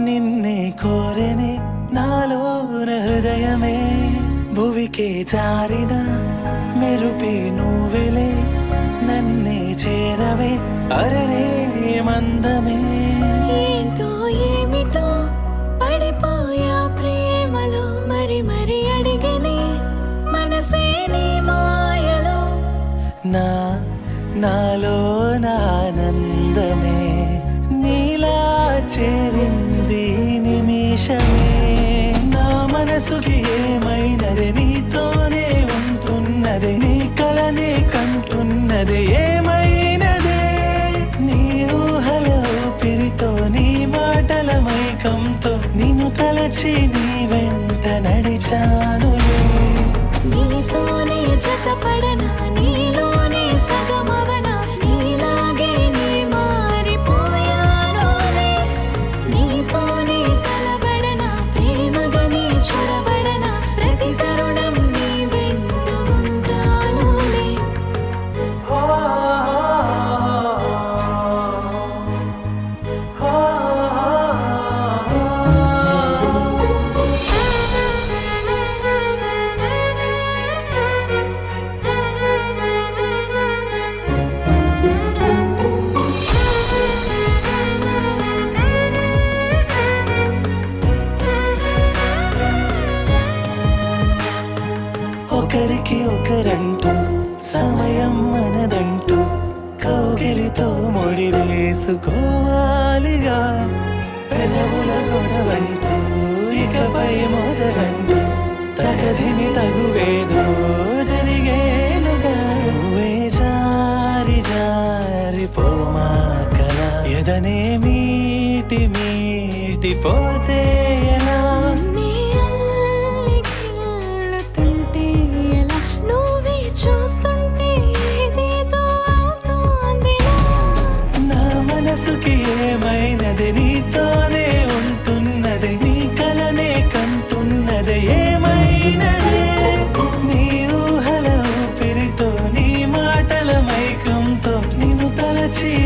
నిన్నే కోరెనే నాలోన హృదయమే భువికే జారిన మెరుపే నువ్వెలే నన్నే చేరవే అరరే మందమే ఏంటో ఏమిటో పడిపోయా ప్రేమలో మరి మరి అడిగని మనసే నీ మాయలో నా నాలో ఆనందమే నీలా చేరింది ఈ నిమిషమే నా మనసుకి ఏమైనది నీతోనే ఉంటున్నది నీ కలనే కంటున్నది ఏమైనదే నీ ఊహల ఊపిరితో నీ మాటల మైకంతో నిన్ను తలచి నీ వెంట నడిచానులే నీతోనే జతపడనా నీలోనే సగమవనా నీలాగే నీ మారిపోయానులే నీతోనే కలబడనా ప్రేమగా నీ చొరబడనా ప్రతి తరుణం నీ వెంట ఉంటానులే ఒకరికి ఒకరంటూ సమయం మనదంటూ కౌగిలితో ముడి వేసుకోవాలిగా పెదవుల గొడవంటూ ఇకపై మొదలంటూ తగదిమి తగువేదో జరిగేనుగా నువ్వే జారి జారి పోమా కల ఎదనే మీటి మీటి పోతే ఎలా నన్నే అల్లికిల్లుతుంటే ఎలా నువ్వే చూస్తుంటే ఏదేదో అవుతోందిలా నా మనసుకి ఏమైనది నీతోనే ఉంటున్నది నీ కలనే కంటున్నది ఏమైనది నీ ఊహల ఊపిరితో నీ మాటల మైకంతో నిన్ను తలచి